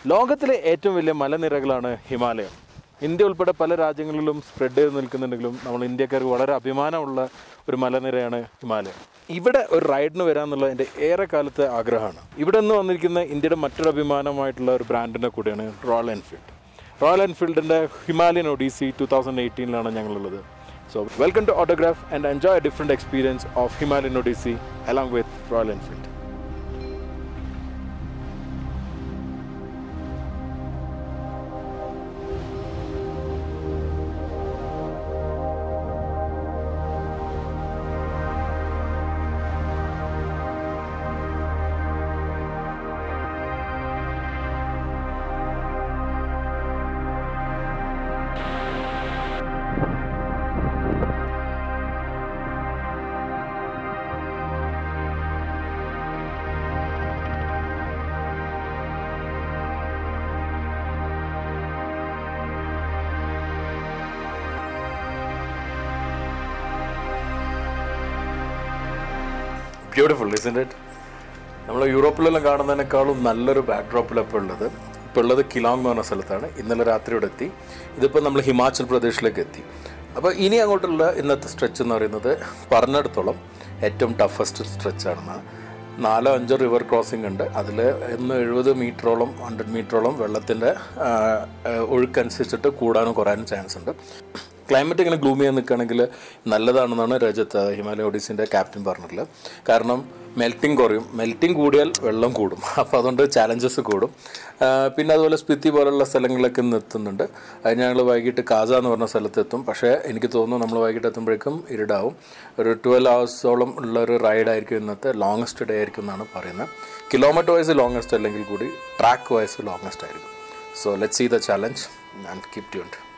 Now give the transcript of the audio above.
ലോകത്തിലെ ഏറ്റവും വലിയ മലനിരകളാണ് ഹിമാലയം ഇന്ത്യ ഉൾപ്പെടെ പല രാജ്യങ്ങളിലും സ്പ്രെഡ് ചെയ്ത് നിൽക്കുന്നുണ്ടെങ്കിലും നമ്മൾ ഇന്ത്യക്കാർക്ക് വളരെ അഭിമാനമുള്ള ഒരു മലനിരയാണ് ഹിമാലയം ഇവിടെ ഒരു റൈഡിന് വരാമെന്നുള്ള എൻ്റെ ഏറെ കാലത്തെ ആഗ്രഹമാണ് ഇവിടെ നിന്ന് വന്നിരിക്കുന്ന ഇന്ത്യയുടെ മറ്റൊരു അഭിമാനമായിട്ടുള്ള ഒരു ബ്രാൻഡിൻ്റെ കൂടെയാണ് റോയൽ എൻഫീൽഡ് റോയൽ എൻഫീൽഡിൻ്റെ ഹിമാലയൻ ഒഡീസി ടു തൗസൻഡ് എയ്റ്റീനിലാണ് ഞങ്ങളുള്ളത് so welcome to Autograph and enjoy a different experience of Himalayan Odyssey along with Royal Enfield beautiful ഇസിൻ്റെ ഇറ്റ് നമ്മൾ യൂറോപ്പിലെല്ലാം കാണുന്നതിനേക്കാളും നല്ലൊരു ബാക്ക്ഡ്രോപ്പിലാണ് ഇപ്പോൾ ഉള്ളത് ഇപ്പോൾ ഉള്ളത് കിലോങ് എന്ന് പറഞ്ഞ സ്ഥലത്താണ് ഇന്നലെ രാത്രി ഇവിടെ എത്തി ഇതിപ്പോൾ നമ്മൾ ഹിമാചൽ പ്രദേശിലേക്ക് എത്തി അപ്പോൾ ഇനി അങ്ങോട്ടുള്ള ഇന്നത്തെ സ്ട്രെച്ച് എന്ന് പറയുന്നത് പറഞ്ഞിടത്തോളം ഏറ്റവും ടഫസ്റ്റ് സ്ട്രെച്ചാണെന്നാണ് നാലോ അഞ്ചോ റിവർ ക്രോസിംഗ് ഉണ്ട് അതിൽ ഇന്ന് എഴുപത് മീറ്ററോളം ഹൺഡ്രഡ് മീറ്ററോളം വെള്ളത്തിൻ്റെ ഒഴുക്കനുസരിച്ചിട്ട് കൂടാനും കുറയാനും ചാൻസ് ഉണ്ട് ക്ലൈമറ്റ് ഇങ്ങനെ ഗ്ലൂമി ആയി നിൽക്കുകയാണെങ്കിൽ നല്ലതാണെന്നാണ് രജത്ത് ഹിമാലയ ഒഡീസിൻ്റെ ക്യാപ്റ്റൻ പറഞ്ഞിട്ടുള്ളത് കാരണം മെൽറ്റിംഗ് കുറയും മെൽറ്റിംഗ് കൂടിയാൽ വെള്ളം കൂടും അപ്പോൾ അതുകൊണ്ട് ചാലഞ്ചസ് കൂടും ആ, പിന്നെ അതുപോലെ സ്പിത്തി പോലുള്ള സ്ഥലങ്ങളിലൊക്കെ ഇന്ന് എത്തുന്നുണ്ട് അത് ഞങ്ങൾ വൈകിട്ട് കാസ എന്ന് പറഞ്ഞ സ്ഥലത്തെത്തും പക്ഷേ എനിക്ക് തോന്നുന്നു നമ്മൾ വൈകിട്ട് എത്തുമ്പോഴേക്കും ഇരുടാവും ഒരു ട്വൽവ് ഹവേഴ്സോളം ഉള്ള ഒരു റൈഡായിരിക്കും ഇന്നത്തെ ലോങ്ങസ്റ്റ് ഡേ ആയിരിക്കും എന്നാണ് പറയുന്നത് കിലോമീറ്റർ വൈസ് ലോങ്ങസ്റ്റ് അല്ലെങ്കിൽ കൂടി ട്രാക്ക് വൈസ് ലോങ്ങസ്റ്റ് ആയിരിക്കും so let see the challenge and keep tuned